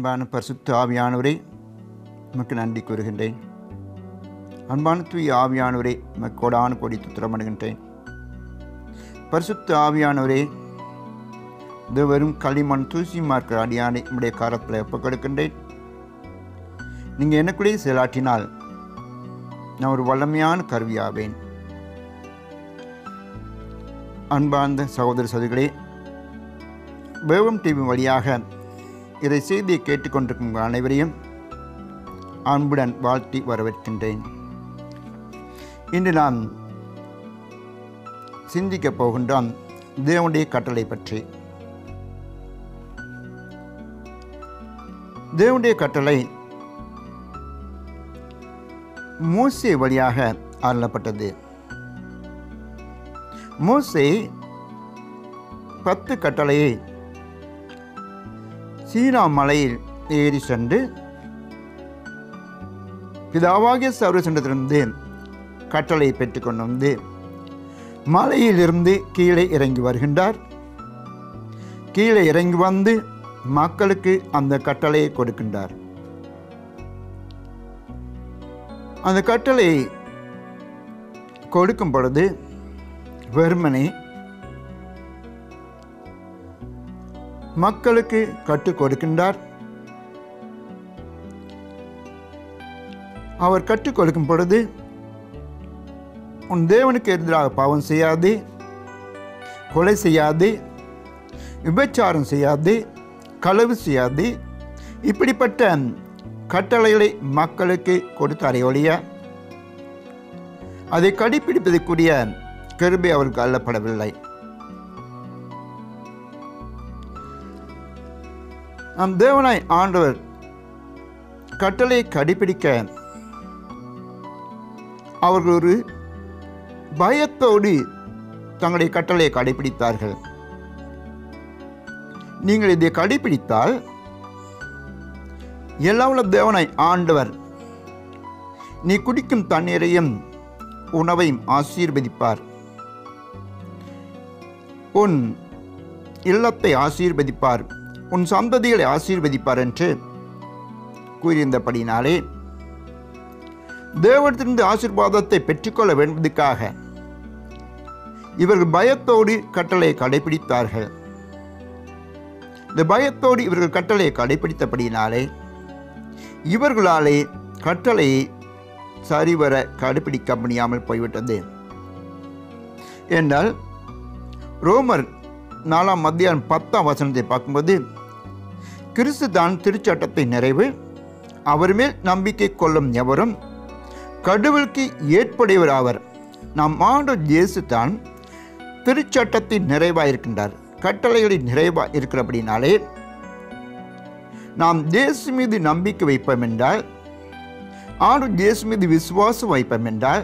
அன்பான பரிசுத்த ஆவியானவரே உமக்கு நன்றி கூறுகின்றேன் அன்பான தூய் ஆவியானவரே உமக்கு கொடான கொடி துத்திரமடுகின்றேன் பரிசுத்த ஆவியானவரே இது வெறும் களிமண் தூசி மார்க்கிற அடியானை உடைய காரத்தில் ஒப்புக் கொடுக்கின்றேன் நீங்கள் எனக்குள்ளே செயலாற்றினால் நான் ஒரு வல்லமையான கருவியாவேன் அன்பார்ந்த சகோதர சகோதரிகளே வேவம் டிவி வழியாக இதை செய்தியை கேட்டுக்கொண்டிருக்கும் உங்கள் அனைவரையும் அன்புடன் வாழ்த்தி வரவேற்கின்றேன் இன்று நாம் சிந்திக்கப் போகின்றோம் தேவனுடைய கட்டளை பற்றி தேவனுடைய கட்டளை மூசே வழியாக அருளப்பட்டது மூசே பத்து கட்டளையை சீனா மலையில் ஏறி சென்று பிதாவாகிய சர்வசண்டத்திலிருந்து கட்டளை பெற்றுக்கொண்டு வந்து மலையிலிருந்து கீழே இறங்கி வருகின்றார் கீழே இறங்கி வந்து மக்களுக்கு அந்த கட்டளையை கொடுக்கின்றார் அந்த கட்டளை கொடுக்கும் பொழுது வெறுமனே மக்களுக்கு கற்றுக் கொடுக்கின்றார் அவர் கற்றுக் கொடுக்கும் பொழுது உன் தேவனுக்கு எதிராக பாவம் செய்யாது கொலை செய்யாது விபச்சாரம் செய்யாது களவு செய்யாது இப்படிப்பட்ட கட்டளைகளை மக்களுக்கு கொடுத்தாரே ஒழிய அதை கடைபிடிப்பதற்குரிய கருபை அவருக்கு அள்ளப்படவில்லை நம் தேவனாய் ஆண்டவர் கட்டளையை கடைபிடிக்க அவர்கள் ஒரு பயத்தோடு தங்களுடைய கட்டளையை கடைபிடித்தார்கள் நீங்கள் இதை கடைபிடித்தால் எல்லாவுள்ள தேவனாய் ஆண்டவர் நீ குடிக்கும் தண்ணீரையும் உணவையும் ஆசீர்வதிப்பார் உன் இல்லத்தை ஆசீர்வதிப்பார் உன் சந்ததிகளை ஆசீர்வதிப்பார் என்று கூறியிருந்தபடினாலே தேவனத்திலிருந்து ஆசீர்வாதத்தை பெற்றுக்கொள்ள வேண்டுவதற்காக இவர்கள் பயத்தோடு கட்டளையை கடைபிடித்தார்கள் இந்த பயத்தோடு இவர்கள் கட்டளையை கடைபிடித்தபடினாலே இவர்களாலே கட்டளையை சரிவர கடைபிடிக்க முடியாமல் போய்விட்டது என்றால் ரோமர் நாலாம் மத்தியானம் பத்தாம் வசனத்தை பார்க்கும்போது கிறிஸ்து தான் திருச்சட்டத்தை நிறைவு அவர் மேல் நம்பிக்கை கொள்ளும் எவரும் கடவுளுக்கு ஏற்புடையவர் ஆவர் நாம் ஆண்டு இயேசு தான் திருச்சட்டத்தின் நிறைவாக இருக்கின்றார் கட்டளைகளின் நிறைவாக இருக்கிறபடினாலே நாம் தேசு மீது நம்பிக்கை வைப்போம் என்றால் ஆண்டு தேசு மீது விசுவாசம் வைப்போம் என்றால்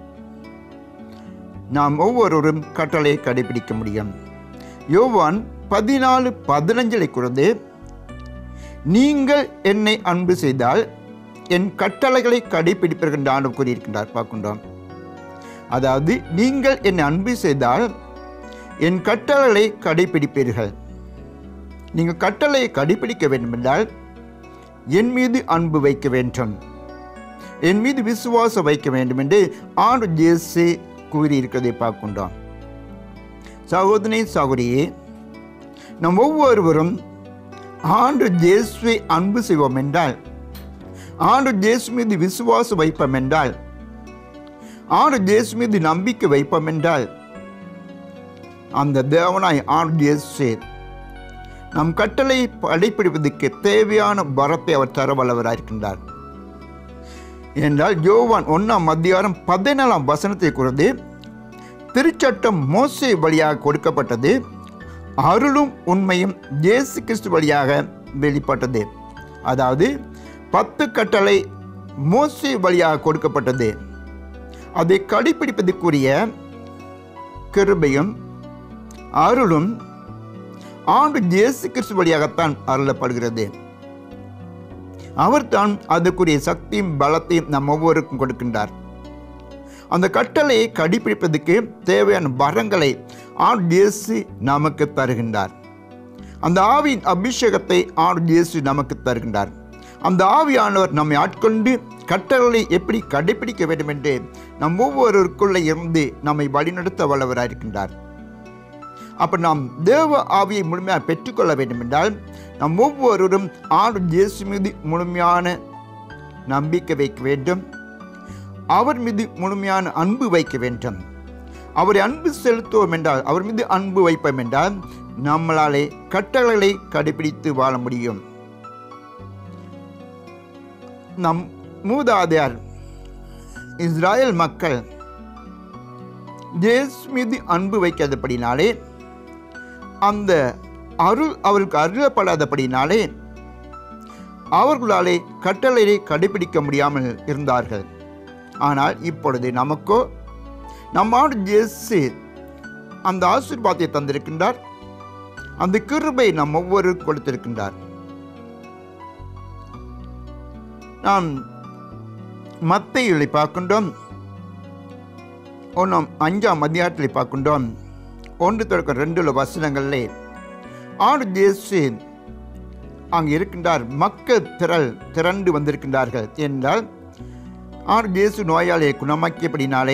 நாம் ஒவ்வொருவரும் கட்டளையை கடைபிடிக்க முடியும் யோவான் பதினாலு பதினஞ்சில் கூறுது நீங்கள் என்னை அன்பு செய்தால் என் கட்டளைகளை கடைபிடிப்பீர்கள் என்று ஆண்டு கூறியிருக்கின்றார் பார்க்கின்றோம் அதாவது நீங்கள் என்னை அன்பு செய்தால் என் கட்டளைகளை கடைபிடிப்பீர்கள் நீங்கள் கட்டளையை கடைபிடிக்க வேண்டும் என்றால் என் மீது அன்பு வைக்க வேண்டும் என் மீது விசுவாசம் வைக்க வேண்டும் என்று ஆண்டு ஜேசு கூறியிருக்கிறதை பார்க்கின்றோம் சகோதரி சகோதரியே நம் ஒவ்வொருவரும் ஆண்டு ஜேசுவை அன்பு செய்வோம் என்றால் ஆண்டு ஜேசு மீது விசுவாசம் வைப்போம் என்றால் ஆண்டு ஜேசு மீது நம்பிக்கை வைப்போம் என்றால் அந்த தேவனாய் ஆண்டு ஜேசு நம் கட்டளை கடைப்பிடிப்பதற்கு தேவையான வரத்தை அவர் தர வல்லவராக இருக்கின்றார் என்றால் யோவான் ஒன்றாம் அதிகாரம் பதினேழாம் வசனத்தை குறித்து திருச்சட்டம் மோசே வழியாக கொடுக்கப்பட்டது அருளும் உண்மையும் இயேசு கிறிஸ்து வழியாக வெளிப்பட்டது அதாவது பத்து கட்டளை மோசே வழியாக கொடுக்கப்பட்டது அதை கடைபிடிப்பதற்குரிய கிருபையும் அருளும் ஆண்டு இயேசு கிறிஸ்து வழியாகத்தான் அருளப்படுகிறது அவர் தான் அதுக்குரிய சக்தியும் பலத்தையும் நம் ஒவ்வொருக்கும் கொடுக்கின்றார் அந்த கட்டளையை கடைபிடிப்பதற்கு தேவையான வரங்களை ஆண்டு இயேசு நமக்கு தருகின்றார் அந்த ஆவியின் அபிஷேகத்தை ஆண்டு இயேசு நமக்கு தருகின்றார் அந்த ஆவியானவர் நம்மை ஆட்கொண்டு கட்டளைகளை எப்படி கடைபிடிக்க வேண்டும் என்று நம் ஒவ்வொருவருக்குள்ளே இருந்து நம்மை வழிநடத்த வல்லவராக இருக்கின்றார் அப்போ நாம் தேவ ஆவியை முழுமையாக பெற்றுக்கொள்ள வேண்டும் என்றால் நம் ஒவ்வொருவரும் ஆண்டு இயேசு மீது முழுமையான நம்பிக்கை வைக்க வேண்டும் அவர் மீது முழுமையான அன்பு வைக்க வேண்டும் அவரை அன்பு செலுத்துவோம் என்றால் அவர் மீது அன்பு வைப்போம் என்றால் நம்மளாலே கட்டளைகளை கடைபிடித்து வாழ முடியும் நம் மூதாதையார் இஸ்ராயல் மக்கள் ஜேஸ் மீது அன்பு வைக்காதபடினாலே அந்த அருள் அவருக்கு அருளப்படாதபடினாலே அவர்களாலே கட்டளையை கடைபிடிக்க முடியாமல் இருந்தார்கள் ஆனால் இப்பொழுது நமக்கோ நம்மாடு ஜேசு அந்த ஆசீர்வாதத்தை தந்திருக்கின்றார் அந்த கிருபை நம் ஒவ்வொரு கொடுத்திருக்கின்றார் நாம் மத்தைகளை பார்க்கின்றோம் ஒன்றாம் அஞ்சாம் அதிகாரத்தில் பார்க்கின்றோம் ஒன்று தொடக்கம் ரெண்டுல வசனங்களிலே ஆடு ஜேசு அங்கே இருக்கின்றார் மக்கள் திரள் திரண்டு வந்திருக்கின்றார்கள் என்றால் ஆடு ஜேசு நோயாளியை குணமாக்கியபடினாலே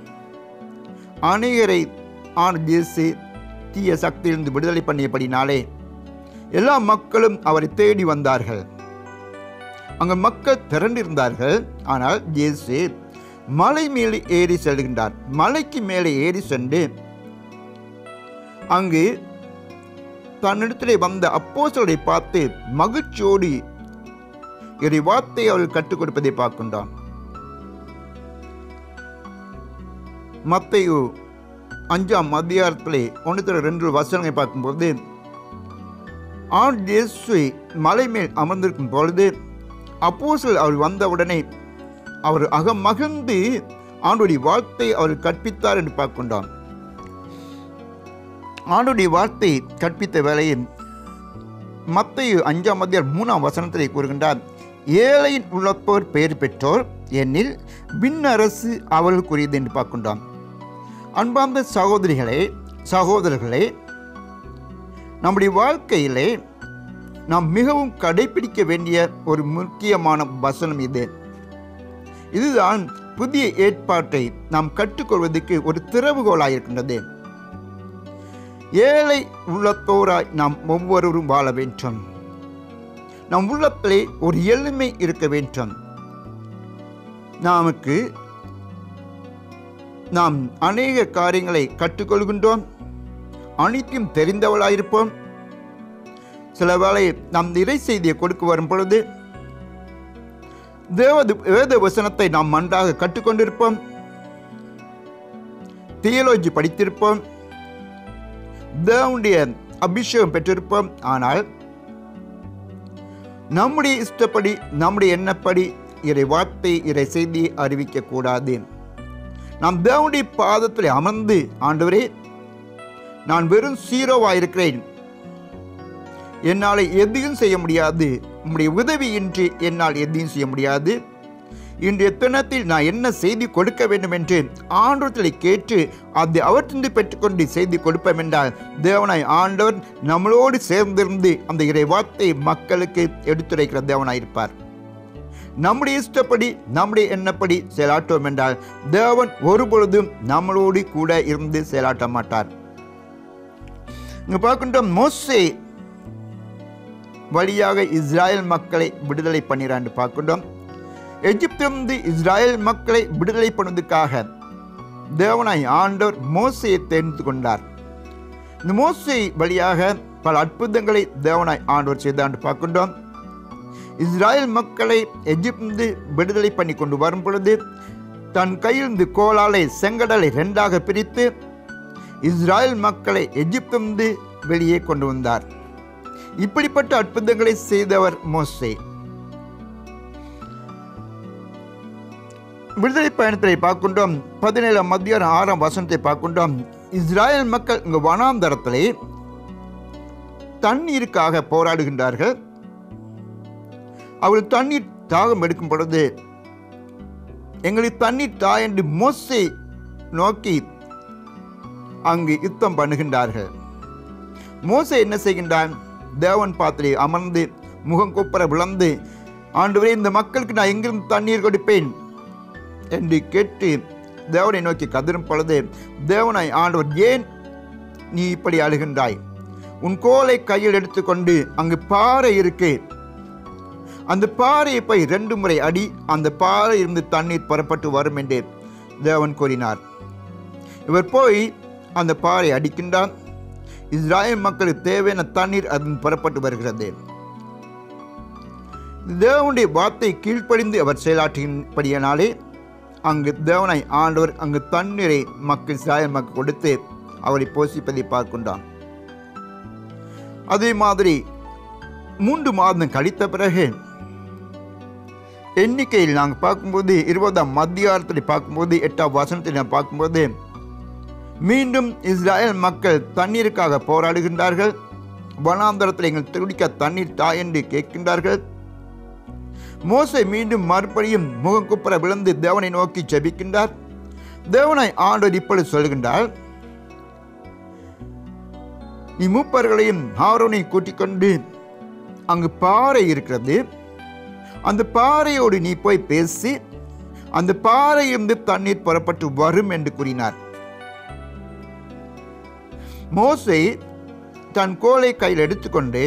அநேகரை ஆடு ஜேசு தீய சக்தியிலிருந்து விடுதலை பண்ணியபடினாலே எல்லா மக்களும் அவரை தேடி வந்தார்கள் அங்கு மக்கள் திரண்டிருந்தார்கள் ஆனால் இயேசு மலை மேலே ஏறி செல்கின்றார் மலைக்கு மேலே ஏறி சென்று அங்கு தன்னிடத்திலே வந்த அப்போஸ்தலரை பார்த்து மகிழ்ச்சியோடு இறை வார்த்தை அவர்கள் கற்றுக் கொடுப்பதை பார்க்கின்றான் மத்தையு அஞ்சாம் அதிகாரத்திலே ஒன்று ரெண்டு வசனங்களை பார்க்கும்போது ஆண் இயேசு மலை மேல் அமர்ந்திருக்கும் பொழுது அப்போஸ்தலர் அவர் வந்தவுடனே அவர் அகம் மகிழ்ந்து ஆண்டுடைய வார்த்தை அவர் கற்பித்தார் என்று பார்க்கின்றான் ஆண்டுடைய வார்த்தை கற்பித்த வேளையில் மத்திய அஞ்சாம் மத்திய மூணாம் வசனத்திலே கூறுகின்றார் ஏழையின் உள்ளப்போர் பெயர் பெற்றோர் எனில் விண்ணரசு அவர்களுக்குரியது என்று பார்க்கின்றான் அன்பார்ந்த சகோதரிகளே சகோதரர்களே நம்முடைய வாழ்க்கையிலே நாம் மிகவும் கடைபிடிக்க வேண்டிய ஒரு முக்கியமான வசனம் இது இதுதான் புதிய ஏற்பாட்டை நாம் கற்றுக்கொள்வதற்கு ஒரு திறவுகோலாக இருக்கின்றது ஏழை உள்ளத்தோராய் நாம் ஒவ்வொருவரும் வாழ வேண்டும் நம் உள்ளத்திலே ஒரு எளிமை இருக்க வேண்டும் நமக்கு நாம் அநேக காரியங்களை கற்றுக்கொள்கின்றோம் அனைத்தையும் தெரிந்தவளாயிருப்போம் சில வேளை நாம் இறை செய்தியை கொடுக்க வரும் பொழுது தேவது வேத வசனத்தை நாம் நன்றாக கற்றுக்கொண்டிருப்போம் தியலோஜி படித்திருப்போம் தேவனுடைய அபிஷேகம் பெற்றிருப்போம் ஆனால் நம்முடைய இஷ்டப்படி நம்முடைய எண்ணப்படி இறை வார்த்தை இறை செய்தியை அறிவிக்கக்கூடாது நாம் தேவனுடைய பாதத்தில் அமர்ந்து ஆண்டவரே நான் வெறும் சீரோவாக இருக்கிறேன் என்னால் எதையும் செய்ய முடியாது உம்முடைய உதவியின்றி என்னால் எதையும் செய்ய முடியாது இன்றைய தினத்தில் நான் என்ன செய்தி கொடுக்க வேண்டும் என்று ஆண்டவத்தில் கேட்டு அதை அவற்றிருந்து பெற்றுக்கொண்டு செய்தி கொடுப்போம் என்றால் தேவனாய் ஆண்டவர் நம்மளோடு சேர்ந்திருந்து அந்த இறை வார்த்தை மக்களுக்கு எடுத்துரைக்கிற தேவனாய் இருப்பார் நம்முடைய இஷ்டப்படி நம்முடைய எண்ணப்படி செயலாற்றுவோம் என்றால் தேவன் ஒருபொழுதும் நம்மளோடு கூட இருந்து செயலாற்ற மாட்டார் இங்க பார்க்கின்றோம் மோசே வழியாக இஸ்ராயல் மக்களை விடுதலை பண்ணிறான்னு பார்க்கின்றோம் எகிப்திலிருந்து இஸ்ராயல் மக்களை விடுதலை பண்ணுவதற்காக தேவனாய் ஆண்டவர் மோசையை தெரிந்து கொண்டார் இந்த மோசை வழியாக பல அற்புதங்களை தேவனாய் ஆண்டவர் செய்தாண்டு பார்க்கின்றோம் இஸ்ராயல் மக்களை எகிப்திலிருந்து விடுதலை பண்ணி கொண்டு வரும் பொழுது தன் கையிலிருந்து கோலாலை செங்கடலை ரெண்டாக பிரித்து இஸ்ராயல் மக்களை எகிப்திலிருந்து வெளியே கொண்டு வந்தார் இப்படிப்பட்ட அற்புதங்களை செய்தவர் மோசே விடுதலை பயணத்தை பார்க்கின்றோம் பதினேழாம் மத்தியாரம் ஆறாம் வசனத்தை பார்க்கின்றோம் இஸ்ராயல் மக்கள் இங்கு வனாந்தரத்திலே தண்ணீருக்காக போராடுகின்றார்கள் அவர்கள் தண்ணீர் தாகம் எடுக்கும் பொழுது எங்களுக்கு தண்ணீர் தா என்று மோசை நோக்கி அங்கு யுத்தம் பண்ணுகின்றார்கள் மோசை என்ன செய்கின்றான் தேவன் பாத்திரை அமர்ந்து முகம் குப்புற விளந்து ஆண்டவரே இந்த மக்களுக்கு நான் எங்கிருந்து தண்ணீர் கொடுப்பேன் என்று கேட்டு தேவனை நோக்கி கதரும் பொழுது தேவனை ஆண்டவர் ஏன் நீ இப்படி அழுகின்றாய் உன் கோலை கையில் எடுத்துக்கொண்டு அங்கு பாறை இருக்கு அந்த பாறையை போய் ரெண்டு முறை அடி அந்த பாறை இருந்து தண்ணீர் புறப்பட்டு வரும் என்று தேவன் கூறினார் இவர் போய் அந்த பாறை அடிக்கின்றார் இஸ்ராயல் மக்களுக்கு தேவையான தண்ணீர் அதன் புறப்பட்டு வருகிறது தேவனுடைய வார்த்தை கீழ்ப்படிந்து அவர் செயலாற்றின்படியினாலே அங்கு தேவனை ஆண்டவர் அங்கு தண்ணீரை மக்கள் இஸ்ராயல் மக்கள் கொடுத்து அவரை போஷிப்பதை பார்க்கின்றான் அதே மாதிரி மூன்று மாதம் கழித்த பிறகு எண்ணிக்கையில் நாங்கள் பார்க்கும்போது இருபதாம் மத்தியாரத்தில் பார்க்கும்போது எட்டாம் வசனத்தில் நான் பார்க்கும்போது மீண்டும் இஸ்ராயல் மக்கள் தண்ணீருக்காக போராடுகின்றார்கள் வனாந்தரத்தில் எங்கள் துடிக்க தண்ணீர் தா என்று கேட்கின்றார்கள் மோசை மீண்டும் மறுபடியும் முகங்குப்புற விழுந்து தேவனை நோக்கி ஜெபிக்கின்றார் தேவனை ஆண்டவர் இப்பொழுது சொல்கின்றார் நீ மூப்பர்களையும் ஆரோனை கூட்டிக் கொண்டு அங்கு பாறை இருக்கிறது அந்த பாறையோடு நீ போய் பேசி அந்த பாறையிலிருந்து தண்ணீர் புறப்பட்டு வரும் என்று கூறினார் மோசை தன் கோலை கையில் எடுத்துக்கொண்டு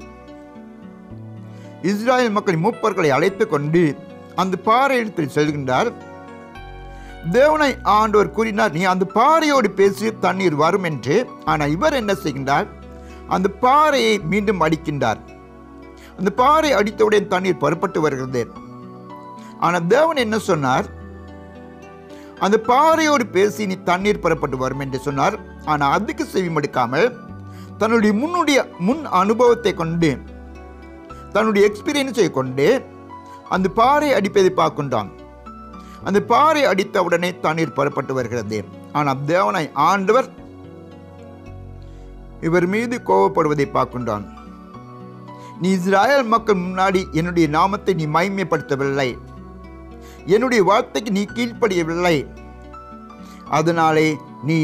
இஸ்ராயல் மக்கள் மூப்பர்களை அழைத்து கொண்டு அந்த பாறையிடத்தில் செல்கின்றார் தேவனை ஆண்டவர் கூறினார் நீ அந்த பாறையோடு பேசி தண்ணீர் வரும் என்று ஆனால் இவர் என்ன செய்கின்றார் அந்த பாறையை மீண்டும் அடிக்கின்றார் அந்த பாறை அடித்தவுடன் தண்ணீர் புறப்பட்டு வருகிறது ஆனால் தேவன் என்ன சொன்னார் அந்த பாறையோடு பேசி நீ தண்ணீர் புறப்பட்டு வரும் என்று சொன்னார் ஆனால் அதுக்கு செவிமடுக்காமல் தன்னுடைய முன்னுடைய முன் அனுபவத்தை கொண்டு தன்னுடைய எக்ஸ்பீரியன்ஸை கொண்டு அந்த பாறை அடிப்பதை பார்க்கின்றான் அந்த பாறை அடித்த உடனே தண்ணீர் புறப்பட்டு வருகிறது ஆனால் தேவனை ஆண்டவர் இவர் மீது கோபப்படுவதை பார்க்கின்றான் நீ இஸ்ராயல் மக்கள் முன்னாடி என்னுடைய நாமத்தை நீ மைமைப்படுத்தவில்லை என்னுடைய வார்த்தைக்கு நீ கீழ்ப்படியவில்லை அதனாலே நீ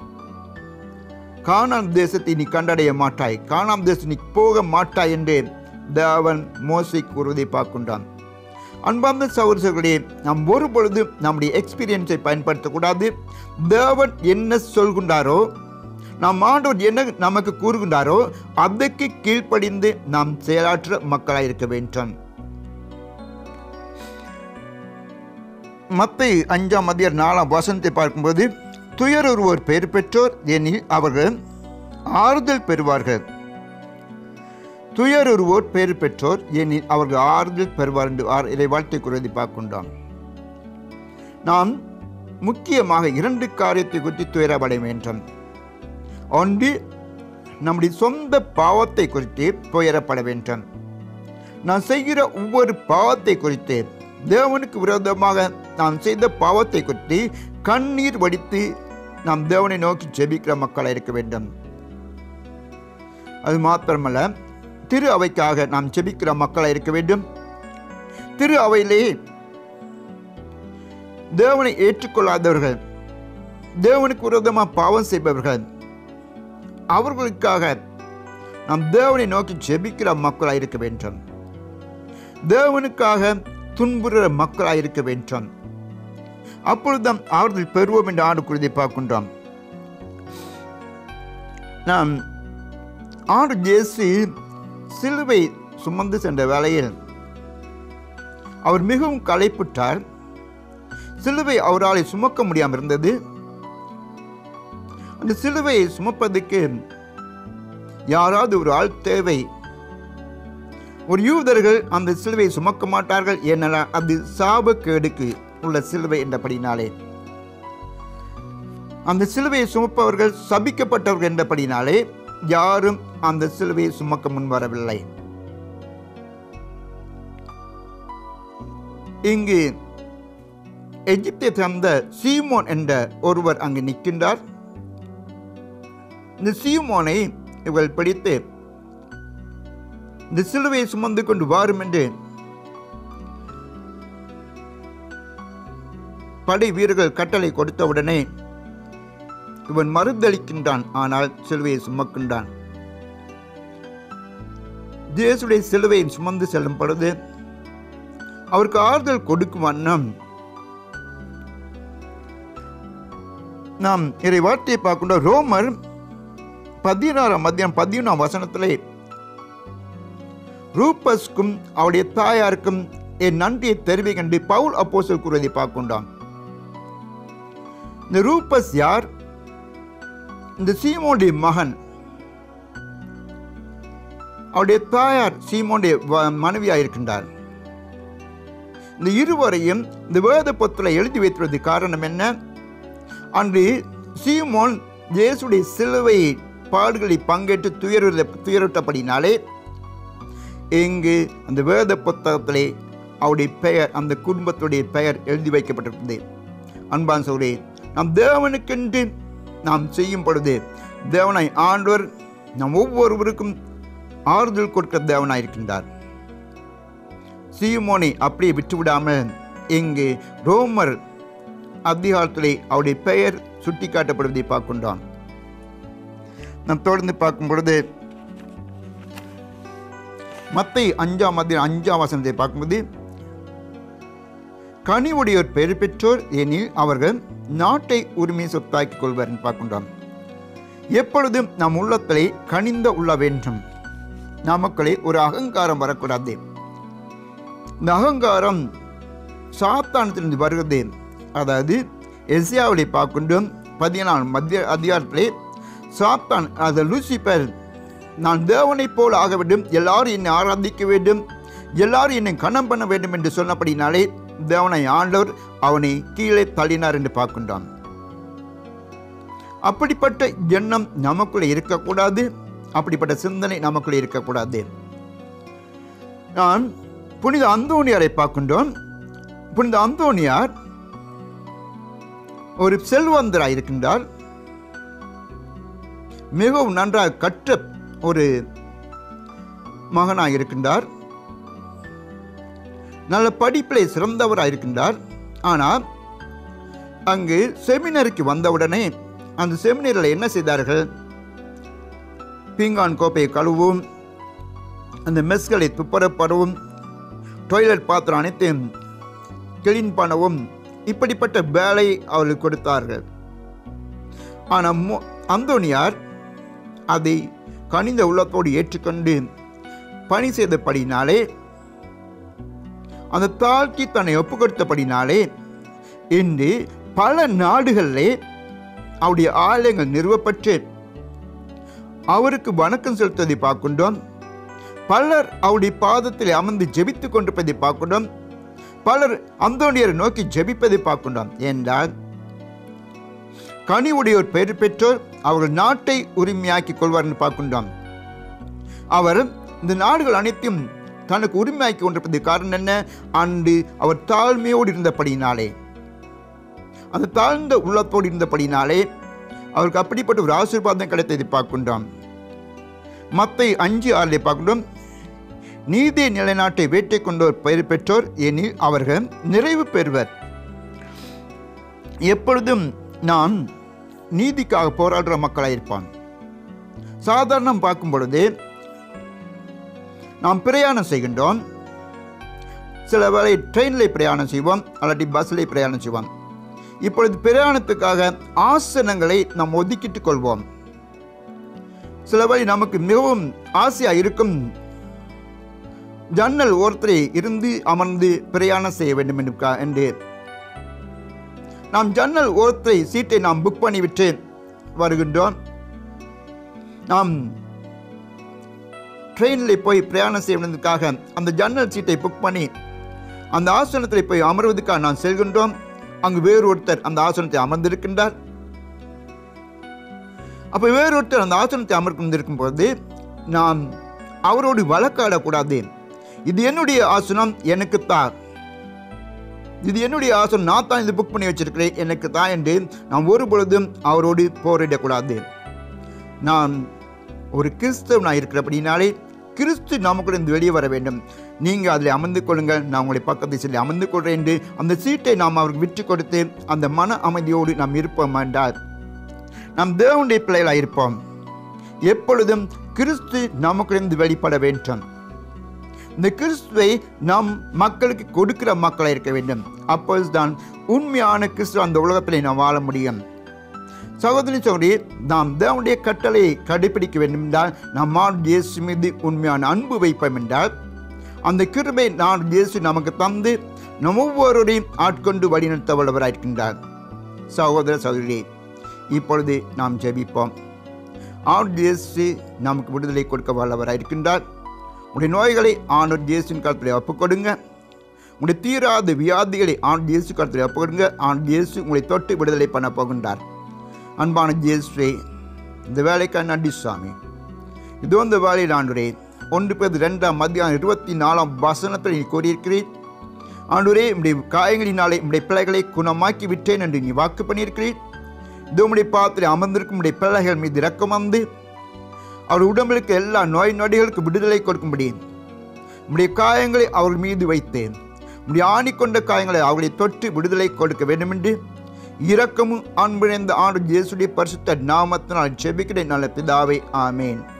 கானான் தேசத்தை நீ கண்டடைய மாட்டாய் கானான் தேசம் நீ போக மாட்டாய் என்று தேவன் மோசை கூறுவதை பார்க்கின்றான் அன்பார்ந்த சகோதரர்களே நாம் ஒரு பொழுது நம்முடைய எக்ஸ்பீரியன்ஸை பயன்படுத்தக்கூடாது தேவன் என்ன சொல்கின்றாரோ நாம் ஆண்டவர் என்ன நமக்கு கூறுகின்றாரோ அதற்கு கீழ்ப்படிந்து நாம் செயலாற்ற மக்களாக இருக்க வேண்டும் மத்தை அஞ்சாம் அதிகார் நாலாம் வசனத்தை பார்க்கும்போது துயருருவோர் பெயர் பெற்றோர் எனில் அவர்கள் ஆறுதல் பெறுவார்கள் துயருருவோர் பெயர் பெற்றோர் எனில் அவர்கள் ஆறுதல் பெறுவார் என்று ஆர் இதை வாழ்த்தை கூறுவதை பார்க்கின்றோம் நாம் முக்கியமாக இரண்டு காரியத்தை குறித்து துயரப்பட வேண்டும் ஒன்று நம்முடைய சொந்த பாவத்தை குறித்து துயரப்பட வேண்டும் நான் செய்கிற ஒவ்வொரு பாவத்தை குறித்து தேவனுக்கு விரோதமாக நாம் செய்த பாவத்தை குறித்து கண்ணீர் வடித்து நாம் தேவனை நோக்கி ஜெபிக்கிற மக்களாக இருக்க வேண்டும் அது மாத்திரமல்ல திரு அவைக்காக நாம் ஜெபிக்கிற மக்களாக இருக்க வேண்டும் திரு அவையிலே தேவனை ஏற்றுக்கொள்ளாதவர்கள் தேவனுக்கு விரோதமாக பாவம் செய்பவர்கள் அவர்களுக்காக நாம் தேவனை நோக்கி ஜெபிக்கிற மக்களாக இருக்க வேண்டும் தேவனுக்காக துன்புற மக்களாக இருக்க வேண்டும் அப்பொழுதுதான் ஆறுதல் பெறுவோம் என்று ஆண்டு குறிதை பார்க்கின்றோம் நாம் ஆண்டு ஜேசு சிலுவை சுமந்து சென்ற வேளையில் அவர் மிகவும் களைப்புற்றார் சிலுவை அவரால் சுமக்க முடியாமல் இருந்தது அந்த சிலுவையை சுமப்பதற்கு யாராவது ஒரு ஆள் தேவை ஒரு யூதர்கள் அந்த சிலுவையை சுமக்க மாட்டார்கள் ஏனென்றால் அது சாபக்கேடுக்கு உள்ள சிலுவை என்றபடினாலே அந்த சிலுவையை சுமப்பவர்கள் சபிக்கப்பட்டவர்கள் என்றபடினாலே யாரும் அந்த சிலுவையை சுமக்க முன்வரவில்லை இங்கு எகிப்தை சேர்ந்த சீமோன் என்ற ஒருவர் அங்கு நிற்கின்றார் இந்த சீமோனை இவர்கள் பிடித்து இந்த சிலுவையை சுமந்து கொண்டு வாரும் என்று படை வீரர்கள் கட்டளை கொடுத்தவுடனே இவன் மறுதளிக்கின்றான் ஆனால் சிலுவையை சுமக்கின்றான் இயேசுடைய சிலுவையை சுமந்து செல்லும் பொழுது அவருக்கு ஆறுதல் கொடுக்கும் வண்ணம் நாம் இறை வார்த்தையை பார்க்கின்ற ரோமர் பதினாறாம் மத்தியம் பதினொன்றாம் வசனத்திலே ரூபஸ்க்கும் அவருடைய தாயாருக்கும் என் நன்றியை தெரிவிக்கின்ற பவுல் அப்போஸ்தலர் கூறுவதை பார்க்கின்றோம் இந்த ரூபஸ் யார் இந்த சீமோனுடைய மகன் அவருடைய தாயார் சீமோனுடைய வ- மனைவியாக இருக்கின்றார் இந்த இருவரையும் இந்த வேத பொத்தில் எழுதி வைத்துள்ளது காரணம் என்ன அன்று சீமோன் இயேசுடைய சிலுவை பாடுகளில் பங்கேற்று துயர துயரிட்டபடினாலே இங்கு அந்த வேத புத்தகத்திலே அவருடைய பெயர் அந்த குடும்பத்துடைய பெயர் எழுதி வைக்கப்பட்டிருந்தது அன்பான் சௌரே நாம் தேவனுக்கென்று நாம் செய்யும் பொழுது தேவனை ஆண்டவர் நம் ஒவ்வொருவருக்கும் ஆறுதல் கொடுக்கிற தேவனாய் இருக்கின்றார் சீமோனை அப்படியே விட்டுவிடாமல் இங்கு ரோமர் அதிகாரத்திலே அவருடைய பெயர் சுட்டிக்காட்டப்படுவதை பார்க்கின்றோம் நாம் தொடர்ந்து பார்க்கும் பொழுது மத்தை அஞ்சாம் மத்திய அஞ்சாம் வசனத்தை பார்க்கும்போது கனிவுடையோர் பெயர் பெற்றோர் எனில் அவர்கள் நாட்டை உரிமை சொத்தாக்கிக் கொள்வர் என்று பார்க்கின்றோம் எப்பொழுதும் நம் உள்ளத்திலே கனிந்த உள்ள வேண்டும் நமக்களே ஒரு அகங்காரம் வரக்கூடாது இந்த அகங்காரம் சாத்தானத்திலிருந்து வருகிறது அதாவது எஸ்யாவிலே பார்க்கின்றோம் பதினாலு மத்திய அதிகாரத்திலே சாத்தான் அது லூசிபர் நான் தேவனைப் போல் ஆக வேண்டும் எல்லாரும் என்னை ஆராதிக்க வேண்டும் எல்லாரும் என்னை கணம் பண்ண வேண்டும் என்று சொன்னபடினாலே தேவனை ஆண்டவர் அவனை கீழே தள்ளினார் என்று பார்க்கின்றான் அப்படிப்பட்ட எண்ணம் நமக்குள்ளே இருக்கக்கூடாது அப்படிப்பட்ட சிந்தனை நமக்குள்ளே இருக்கக்கூடாது நான் புனித அந்தோணியாரை பார்க்கின்றோம் புனித அந்தோணியார் ஒரு செல்வந்தராய் இருக்கின்றார் மிகவும் நன்றாக கற்ற ஒரு மகனாக இருக்கின்றார் நல்ல படிப்பிலே சிறந்தவராக இருக்கின்றார் ஆனால் அங்கு செமினருக்கு வந்தவுடனே அந்த செமினரில் என்ன செய்தார்கள் பீங்கான் கோப்பையை கழுவும் அந்த மெஸ்களை துப்புரப்படவும் டாய்லெட் பாத்திரம் அனைத்தையும் கிளீன் பண்ணவும் இப்படிப்பட்ட வேலை அவர்களுக்கு கொடுத்தார்கள் ஆனால் மோ- அந்தோனியார் அதை கனிந்த உள்ளத்தோடு ஏற்றுக்கொண்டு பணி செய்தபடினாலே அந்த தாழ்த்தி தன்னை ஒப்பு கொடுத்தபடினாலே இன்று பல நாடுகளிலே அவருடைய ஆலயங்கள் நிறுவப்பட்டு அவருக்கு வணக்கம் செலுத்துவதை பார்க்கின்றோம் பலர் அவருடைய பாதத்தில் அமர்ந்து ஜெபித்துக் கொண்டிருப்பதை பார்க்கின்றோம் பலர் அந்தோனியரை நோக்கி ஜெபிப்பதை பார்க்கின்றோம் என்றால் கனிவுடையோர் பெயர் பெற்றோர் அவர்கள் நாட்டை உரிமையாக்கிக் கொள்வார் என்று பார்க்கின்றோம் அவர் இந்த நாடுகள் அனைத்தையும் தனக்கு உரிமையாக்கி கொண்டிருப்பது காரணம் என்ன அன்று அவர் தாழ்மையோடு இருந்தபடினாலே அந்த தாழ்ந்த உள்ளத்தோடு இருந்தபடினாலே அவருக்கு அப்படிப்பட்ட ஒரு ஆசீர்வாதம் கிடைத்ததை பார்க்கின்றோம் மத்தை அஞ்சு ஆறிலே பார்க்கின்றோம் நீதி நிலைநாட்டை வேட்டை கொண்டோர் பெயர் பெற்றோர் எனில் அவர்கள் நிறைவு பெறுவர் எப்பொழுதும் நான் நீதிக்காக போராடுற மக்களாக இருப்பான் சாதாரணம் பார்க்கும் பொழுது நாம் பிரயாணம் செய்கின்றோம் சில வேளை ட்ரெயினில் பிரயாணம் செய்வோம் அல்லாட்டி பஸ்ஸில் பிரயாணம் செய்வோம் இப்பொழுது பிரயாணத்துக்காக ஆசனங்களை நாம் ஒதுக்கிட்டுக் கொள்வோம் சில வேளை நமக்கு மிகவும் ஆசையாக இருக்கும் ஜன்னல் ஓரத்திலே இருந்து அமர்ந்து பிரயாணம் செய்ய வேண்டும் என்று கா- என்று நாம் ஜன்னல் ஓரத்தை சீட்டை நாம் புக் பண்ணிவிட்டு வருகின்றோம் நாம் ட்ரெயினில் போய் பிரயாணம் செய்வதற்காக அந்த ஜன்னல் சீட்டை புக் பண்ணி அந்த ஆசனத்தில் போய் அமர்வதற்காக நான் செல்கின்றோம் அங்கு வேறு ஒருத்தர் அந்த ஆசனத்தை அமர்ந்திருக்கின்றார் அப்போ வேறொருத்தர் அந்த ஆசனத்தை அமர்ந்திருக்கும் போது நாம் அவரோடு வழக்காடக்கூடாது இது என்னுடைய ஆசனம் எனக்கு தான் இது என்னுடைய ஆசனம் நான் தான் இது புக் பண்ணி வச்சிருக்கிறேன் எனக்கு தான் என்று நாம் ஒரு பொழுதும் அவரோடு போரிடக்கூடாது நான் ஒரு கிறிஸ்தவனாக இருக்கிறபடினாலே கிறிஸ்து நமக்குள்ள இருந்து வெளியே வர வேண்டும் நீங்கள் அதில் அமர்ந்து கொள்ளுங்கள் நான் உங்களை பக்கத்து சொல்லி அமர்ந்து கொள்கிறேன் என்று அந்த சீட்டை நாம் அவருக்கு விட்டு கொடுத்து அந்த மன அமைதியோடு நாம் இருப்போம் என்றால் நாம் தேவனுடைய பிள்ளைகளாக இருப்போம் எப்பொழுதும் கிறிஸ்து நமக்கிருந்து வெளிப்பட வேண்டும் இந்த கிறிஸ்துவை நாம் மக்களுக்கு கொடுக்கிற மக்களாக இருக்க வேண்டும் அப்பொழுதுதான் உண்மையான கிறிஸ்துவ அந்த உலகத்தில் நாம் வாழ முடியும் சகோதரி சகோதரி நாம் தேவனுடைய கட்டளையை கடைபிடிக்க வேண்டும் என்றால் நாம் ஆண்டு இயேசு மீது உண்மையான அன்பு வைப்போம் என்றால் அந்த கிருபை நான் இயேசு நமக்கு தந்து நம் ஒவ்வொருவரையும் ஆட்கொண்டு வழிநடத்த வல்லவராயிருக்கின்றார் சகோதர சகோதரி இப்பொழுது நாம் ஜெபிப்போம் ஆண்டு இயேசு நமக்கு விடுதலை கொடுக்க வல்லவராயிருக்கின்றார் உடைய நோய்களை ஆண்டவர் இயேசுவின் காலத்தில் ஒப்புக்கொடுங்க உங்களுடைய தீராத வியாதிகளை ஆண்டு இயேசு காலத்தில் ஒப்புக்கொடுங்க ஆண்டு இயேசு உங்களை தொட்டு விடுதலை பண்ண போகின்றார் அன்பான இயேசுவே இந்த வேலைக்காக நன்றி சுவாமி இதோ இந்த வேலையில் ஆண்டுரே ஒன்று பேர் ரெண்டாம் மத்தியானம் இருபத்தி நாலாம் வசனத்தில் நீ கூறியிருக்கிறீர் ஆண்டுரே உடைய காயங்களினாலே உடைய பிள்ளைகளை குணமாக்கி விட்டேன் என்று நீ வாக்கு பண்ணியிருக்கிறீர் இதோ உடைய பாத்திரம் அமர்ந்திருக்கும் உடைய பிள்ளைகள் மீது இரக்கம் வந்து அவர் உடம்பிற்கு எல்லா நோய் நொடிகளுக்கு விடுதலை கொடுக்கும்படி உடைய காயங்களை அவர்கள் மீது வைத்தேன் உடைய ஆணி கொண்ட காயங்களை அவர்களை தொட்டு விடுதலை கொடுக்க வேண்டும் என்று இரக்கமும் அன்புழைந்த ஆண்டு இயேசுடைய பரிசுத்த நாமத்தினால் ஜெபிக்கிறேன் நல்ல பிதாவே ஆமேன்